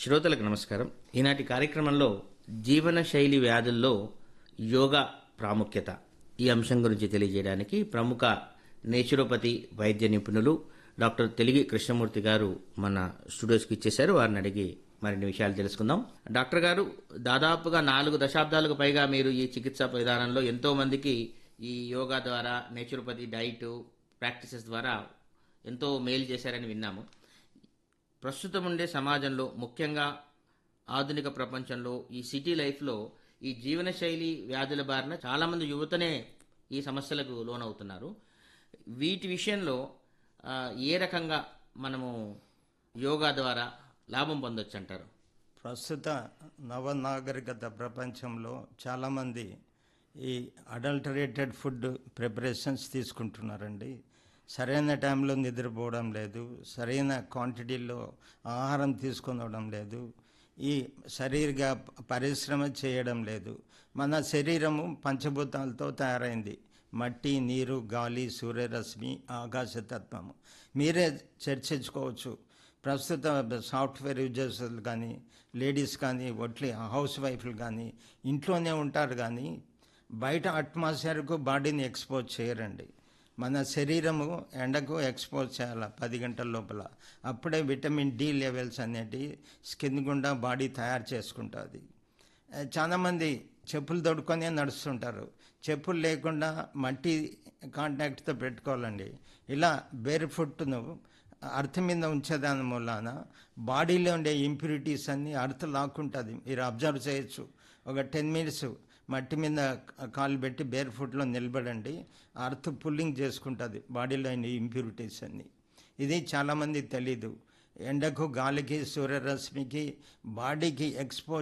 శ్రోతలకు నమస్కారం ఈనాటి కార్యక్రమంలో జీవన శైలి వ్యాధుల్లో యోగా ప్రాముఖ్యత ఈ అంశం గురించి తెలియజేయడానికి ప్రముఖ నేచురోపతి వైద్య నిపుణులు డాక్టర్ తెలిగి కృష్ణమూర్తి గారు మన స్టూడియోస్కి ఇచ్చేశారు వారిని అడిగి మరిన్ని విషయాలు తెలుసుకుందాం డాక్టర్ గారు దాదాపుగా నాలుగు దశాబ్దాలకు పైగా మీరు ఈ చికిత్సా విధానంలో ఎంతో మందికి ఈ యోగా ద్వారా నేచురోపతి డైట్ ప్రాక్టీసెస్ ద్వారా ఎంతో మేలు చేశారని విన్నాము ప్రస్తుతం ఉండే సమాజంలో ముఖ్యంగా ఆధునిక ప్రపంచంలో ఈ సిటీ లైఫ్లో ఈ జీవనశైలి వ్యాధుల బారిన చాలామంది యువతనే ఈ సమస్యలకు లోనవుతున్నారు వీటి విషయంలో ఆ, ఏ రకంగా మనము యోగా ద్వారా లాభం పొందొచ్చు అంటారు ప్రస్తుత నవనాగరికత ప్రపంచంలో చాలామంది ఈ అడల్టరేటెడ్ ఫుడ్ ప్రిపరేషన్స్ తీసుకుంటున్నారండి సరైన టైంలో నిద్రపోవడం లేదు సరైన క్వాంటిటీలో ఆహారం తీసుకోవడం లేదు ఈ శరీరగా పరిశ్రమ చేయడం లేదు మన శరీరము పంచభూతాలతో తయారైంది మట్టి నీరు గాలి సూర్యరశ్మి ఆకాశతత్వము మీరే చర్చించుకోవచ్చు ప్రస్తుత సాఫ్ట్వేర్ యూజర్స్ కానీ లేడీస్ కానీ ఒట్లి హౌస్ వైఫ్లు కానీ ఇంట్లోనే ఉంటారు కానీ బయట అట్మాస్ఫియర్కు బాడీని ఎక్స్పోజ్ చేయరండి మన శరీరము ఎండకు ఎక్స్పోజ్ చేయాలి పది గంటల లోపల అప్పుడే విటమిన్ డి లెవెల్స్ అనేటి స్కిన్ గుండా బాడీ తయారు చేసుకుంటుంది చాలామంది చెప్పులు తొడుక్కొని నడుస్తుంటారు చెప్పులు లేకుండా మట్టి కాంటాక్ట్తో పెట్టుకోవాలండి ఇలా బేర్ ఫుట్ను అర్థ మీద ఉంచేదాని మూలాన బాడీలో ఉండే ఇంప్యూరిటీస్ అన్ని అర్థ లాక్కుంటుంది మీరు అబ్జర్వ్ చేయొచ్చు ఒక టెన్ మినిట్స్ మట్టి మీద కాలు పెట్టి బేర్ ఫుట్లో నిలబడండి అర్థ పుల్లింగ్ చేసుకుంటుంది బాడీలో ఇంప్యూరిటీస్ అన్ని ఇది చాలామందికి తెలీదు ఎండకు గాలికి సూర్యరశ్మికి బాడీకి ఎక్స్పోజ్